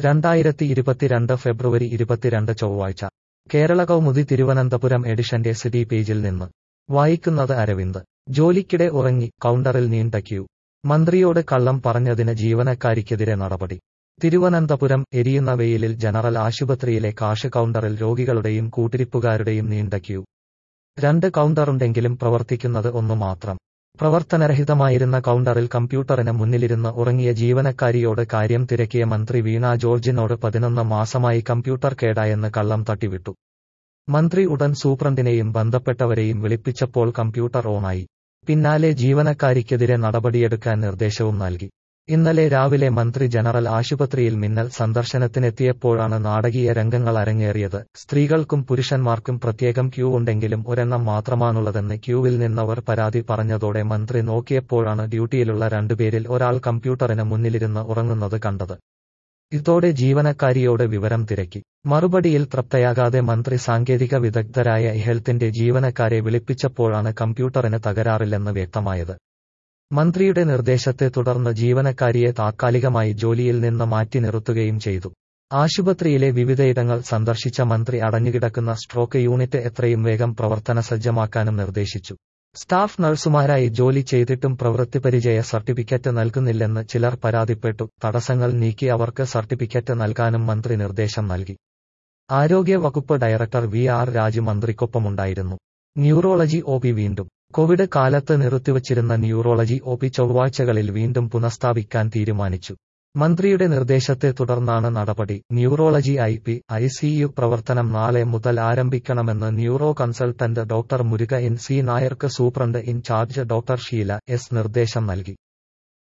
രണ്ടായിരത്തി ഇരുപത്തിരണ്ട് ഫെബ്രുവരി ഇരുപത്തിരണ്ട് ചൊവ്വാഴ്ച കേരള കൗമുദി തിരുവനന്തപുരം എഡിഷന്റെ സിറ്റി പേജിൽ നിന്ന് വായിക്കുന്നത് അരവിന്ദ് ജോലിക്കിടെ ഉറങ്ങി കൗണ്ടറിൽ നീണ്ട ക്യൂ മന്ത്രിയോട് കള്ളം പറഞ്ഞതിന് ജീവനക്കാരിക്കെതിരെ നടപടി തിരുവനന്തപുരം എരിയുന്ന വെയിലിൽ ജനറൽ ആശുപത്രിയിലെ കാഷ് കൗണ്ടറിൽ രോഗികളുടെയും കൂട്ടിരിപ്പുകാരുടെയും നീണ്ട ക്യൂ രണ്ട് കൗണ്ടറുണ്ടെങ്കിലും പ്രവർത്തിക്കുന്നത് ഒന്നു മാത്രം പ്രവർത്തനരഹിതമായിരുന്ന കൗണ്ടറിൽ കമ്പ്യൂട്ടറിന് മുന്നിലിരുന്ന് ഉറങ്ങിയ ജീവനക്കാരിയോട് കാര്യം തിരക്കിയ മന്ത്രി വീണ ജോർജിനോട് പതിനൊന്ന് മാസമായി കമ്പ്യൂട്ടർ കേടായെന്ന് കള്ളം തട്ടിവിട്ടു മന്ത്രി ഉടൻ സൂപ്രണ്ടിനെയും ബന്ധപ്പെട്ടവരെയും വിളിപ്പിച്ചപ്പോൾ കമ്പ്യൂട്ടർ ഓണായി പിന്നാലെ ജീവനക്കാരിക്കെതിരെ നടപടിയെടുക്കാൻ നിർദ്ദേശവും നൽകി ഇന്നലെ രാവിലെ മന്ത്രി ജനറൽ ആശുപത്രിയിൽ മിന്നൽ സന്ദർശനത്തിനെത്തിയപ്പോഴാണ് നാടകീയ രംഗങ്ങൾ അരങ്ങേറിയത് സ്ത്രീകൾക്കും പുരുഷന്മാർക്കും പ്രത്യേകം ക്യൂ ഉണ്ടെങ്കിലും ഒരെണ്ണം മാത്രമാണുള്ളതെന്ന് ക്യൂവിൽ നിന്നവർ പരാതി പറഞ്ഞതോടെ മന്ത്രി നോക്കിയപ്പോഴാണ് ഡ്യൂട്ടിയിലുള്ള രണ്ടുപേരിൽ ഒരാൾ കമ്പ്യൂട്ടറിന് മുന്നിലിരുന്ന് ഉറങ്ങുന്നത് കണ്ടത് ഇതോടെ ജീവനക്കാരിയോട് വിവരം തിരക്കി മറുപടിയിൽ തൃപ്തയാകാതെ മന്ത്രി സാങ്കേതിക വിദഗ്ധരായ ഇഹെൽത്തിന്റെ ജീവനക്കാരെ വിളിപ്പിച്ചപ്പോഴാണ് കമ്പ്യൂട്ടറിന് തകരാറില്ലെന്ന് വ്യക്തമായത് മന്ത്രിയുടെ നിർദ്ദേശത്തെ തുടർന്ന് ജീവനക്കാരിയെ താത്കാലികമായി ജോലിയിൽ നിന്ന് മാറ്റി നിർത്തുകയും ചെയ്തു ആശുപത്രിയിലെ വിവിധയിടങ്ങൾ സന്ദർശിച്ച മന്ത്രി അടഞ്ഞുകിടക്കുന്ന സ്ട്രോക്ക് യൂണിറ്റ് എത്രയും വേഗം പ്രവർത്തന സജ്ജമാക്കാനും നിർദ്ദേശിച്ചു സ്റ്റാഫ് നഴ്സുമാരായി ജോലി ചെയ്തിട്ടും പ്രവൃത്തി പരിചയ സർട്ടിഫിക്കറ്റ് നൽകുന്നില്ലെന്ന് ചിലർ പരാതിപ്പെട്ടു തടസ്സങ്ങൾ നീക്കി അവർക്ക് സർട്ടിഫിക്കറ്റ് നൽകാനും മന്ത്രി നിർദ്ദേശം നൽകി ആരോഗ്യ വകുപ്പ് ഡയറക്ടർ വി ആർ രാജു മന്ത്രിക്കൊപ്പമുണ്ടായിരുന്നു ന്യൂറോളജി ഒ പി വീണ്ടും കോവിഡ് കാലത്ത് നിർത്തിവച്ചിരുന്ന ന്യൂറോളജി ഒ പി ചൊവ്വാഴ്ചകളിൽ വീണ്ടും പുനഃസ്ഥാപിക്കാൻ തീരുമാനിച്ചു മന്ത്രിയുടെ നിർദ്ദേശത്തെ തുടർന്നാണ് നടപടി neurology I P I C U പ്രവർത്തനം നാളെ മുതൽ ആരംഭിക്കണമെന്ന് neuro consultant doctor Muruka N C നായർക്ക് superintendent in-charge doctor Sheela S നിർദ്ദേശം നൽകി